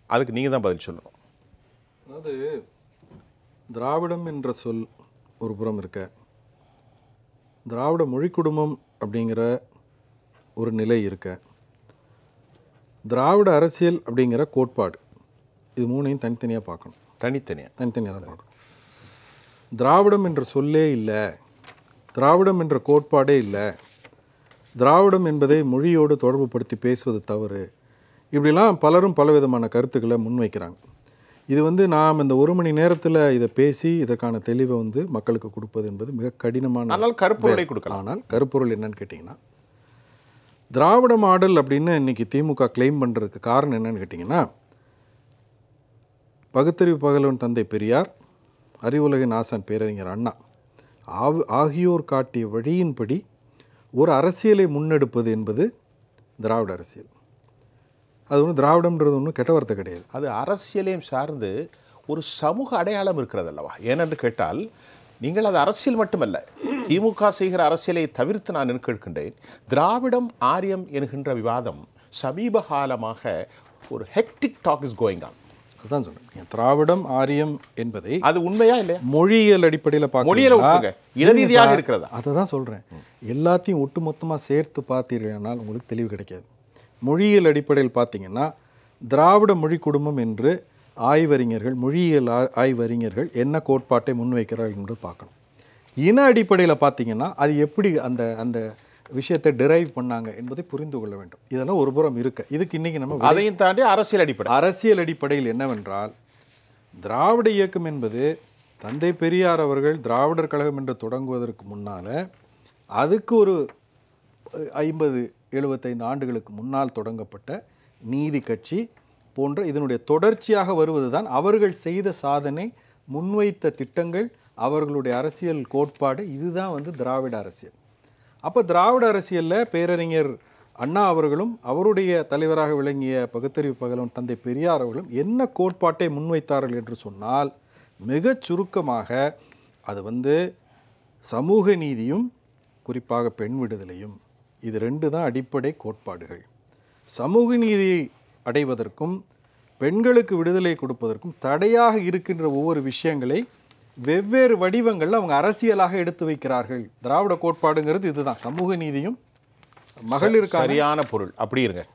அதுக்கு நீங்கள் தான் பதில் சொல்லணும் அதாவது திராவிடம் என்ற சொல் ஒரு புறம் இருக்க திராவிட மொழி குடும்பம் அப்படிங்கிற ஒரு நிலை இருக்க திராவிட அரசியல் அப்படிங்கிற கோட்பாடு இது மூணையும் தனித்தனியாக பார்க்கணும் தனித்தனியாக தனித்தனியாக தான் பார்க்கணும் திராவிடம் என்ற சொல்லே இல்லை திராவிடம் என்ற கோட்பாடே இல்லை திராவிடம் என்பதை மொழியோடு தொடர்புபடுத்தி பேசுவது தவறு இப்படிலாம் பலரும் பலவிதமான கருத்துக்களை முன்வைக்கிறாங்க இது வந்து நாம் இந்த ஒரு மணி நேரத்தில் இதை பேசி இதற்கான தெளிவை வந்து மக்களுக்கு கொடுப்பது என்பது மிக கடினமான ஆனால் கருப்பொருளை கொடுக்கலாம் ஆனால் கருப்பொருள் என்னன்னு கேட்டிங்கன்னா திராவிட மாடல் அப்படின்னு இன்னைக்கு திமுக கிளைம் பண்ணுறதுக்கு காரணம் என்னன்னு கேட்டிங்கன்னா பகுத்தறிவு பகலவன் தந்தை பெரியார் அறிவுலகின் ஆசான் பேரறிஞர் அண்ணா ஆவ் ஆகியோர் காட்டிய வழியின்படி ஒரு அரசியலை முன்னெடுப்பது என்பது திராவிட அரசியல் அது ஒன்றும் திராவிடம்ன்றது ஒன்றும் கெட்ட வார்த்தை கிடையாது அது அரசியலையும் சார்ந்து ஒரு சமூக அடையாளம் இருக்கிறது அல்லவா ஏனென்று கேட்டால் நீங்கள் அது அரசியல் மட்டுமல்ல திமுக செய்கிற அரசியலை தவிர்த்து நான் என்ன கேட்கின்றேன் திராவிடம் ஆரியம் என்கின்ற விவாதம் சமீப காலமாக ஒரு hectic talk is going on அதுதான் சொல்றேன் திராவிடம் ஆரியம் என்பதை அது உண்மையா இல்லையா மொழியியல் அடிப்படையில் மொழியில விட்டுருங்க. இன ரீதியாக இருக்கிறதா? அதை தான் சொல்கிறேன் எல்லாத்தையும் ஒட்டுமொத்தமாக சேர்த்து பார்த்தீர்களானால் உங்களுக்கு தெளிவு கிடைக்காது மொழியியல் அடிப்படையில் பார்த்தீங்கன்னா திராவிட மொழி குடும்பம் என்று ஆய்வறிஞர்கள் மொழியியல் ஆ- ஆய்வறிஞர்கள் என்ன கோட்பாட்டை முன்வைக்கிறார்கள் என்று பார்க்கணும் இன அடிப்படையில் பார்த்தீங்கன்னா அது எப்படி அந்த அந்த விஷயத்தை டிரைவ் பண்ணாங்க என்பதை புரிந்து கொள்ள வேண்டும் இதெல்லாம் ஒரு புறம் இருக்கு இதுக்கு இன்னைக்கு நம்ம அதையும் தாண்டி அரசியல் அடிப்படை அரசியல் அடிப்படையில் என்னவென்றால் திராவிட இயக்கம் என்பது தந்தை பெரியார் அவர்கள் திராவிடர் கழகம் என்று தொடங்குவதற்கு முன்னால் அதுக்கு ஒரு ஐம்பது எழுபத்தைந்து ஆண்டுகளுக்கு முன்னால் தொடங்கப்பட்ட நீதி கட்சி போன்ற இதனுடைய தொடர்ச்சியாக வருவதுதான் அவர்கள் செய்த சாதனை முன்வைத்த திட்டங்கள் அவர்களுடைய அரசியல் கோட்பாடு இதுதான் வந்து திராவிட அரசியல் அப்போ திராவிட அரசியலில் பேரறிஞர் அண்ணா அவர்களும் அவருடைய தலைவராக விளங்கிய பகுத்தறிவு பகலவன் தந்தை பெரியார் அவர்களும் என்ன கோட்பாட்டை முன்வைத்தார்கள் என்று சொன்னால் மிகச் சுருக்கமாக அது வந்து சமூக நீதியும் குறிப்பாக பெண் விடுதலையும் இது ரெண்டு தான் அடிப்படை கோட்பாடுகள் சமூக நீதியை அடைவதற்கும் பெண்களுக்கு விடுதலை கொடுப்பதற்கும் தடையாக இருக்கின்ற ஒவ்வொரு விஷயங்களை வெவ்வேறு வடிவங்களில் அவங்க அரசியலாக எடுத்து வைக்கிறார்கள் திராவிட கோட்பாடுங்கிறது இதுதான் சமூக நீதியும் மகளிருக்கான சரியான பொருள் அப்படி இருங்க